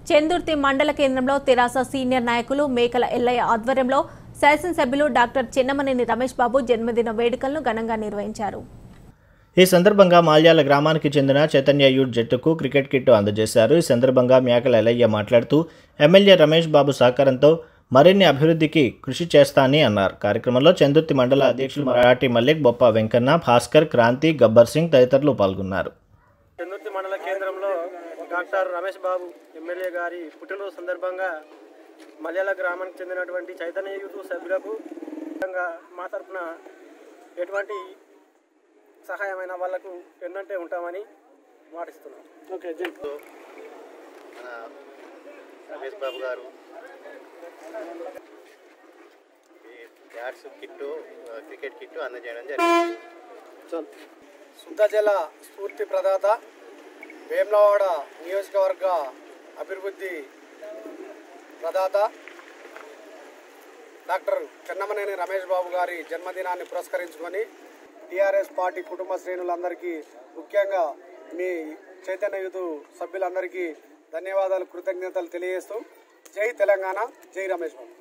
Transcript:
చెందుర్తి మండల కేంద్రంలో తెరాస సీనియర్ నాయకులు మేకల ఎల్లయ్య ఆధ్వర్యంలో శాసనసభ్యులు డాక్టర్ చిన్నమనేని రమేష్ బాబు జన్మదిన వేడుకలను ఘనంగా నిర్వహించారు ఈ సందర్భంగా మాల్యాల గ్రామానికి చెందిన చైతన్య యూత్ జట్టుకు క్రికెట్ కిట్ అందజేశారు ఈ సందర్భంగా మేకల ఎలయ్య మాట్లాడుతూ ఎమ్మెల్యే రమేష్ బాబు సహకారంతో మరిన్ని అభివృద్ధికి కృషి చేస్తానని అన్నారు కార్యక్రమంలో చందుర్తి మండల అధ్యక్షులు మరాఠీ మల్లిక్ బొప్ప వెంకన్న భాస్కర్ క్రాంతి గబ్బర్ సింగ్ తదితరులు పాల్గొన్నారు చెందుర్తి మండల కేంద్రంలో డాక్టర్ రమేష్ బాబు ఎమ్మెల్యే గారి పుట్టినరోజు సందర్భంగా మలయాళ గ్రామానికి చెందినటువంటి చైతన్య యూత్ సభ్యులకు ముఖ్యంగా మా తరఫున ఎటువంటి సహాయమైన వాళ్లకు ఎన్నంటే ఉంటామని మాటిస్తున్నాం ఓకే జై మన రమేష్ బాబు గారు ఈ బ్యాట్స్ కిట్టు ఆ, క్రికెట్ కిట్టు అందజేయడం జరిగింది శుద్ధ జల స్ఫూర్తి ప్రదాత వేములవాడ నియోజకవర్గ అభివృద్ధి ప్రదాత డాక్టర్ చెన్నమనేని రమేష్ బాబు గారి జన్మదినాన్ని పురస్కరించుకొని టీఆర్ఎస్ పార్టీ కుటుంబ శ్రేణులందరికీ ముఖ్యంగా మీ చైతన్య యూత్ సభ్యులందరికీ ధన్యవాదాలు కృతజ్ఞతలు తెలియజేస్తూ జై తెలంగాణ జై రమేష్ బాబు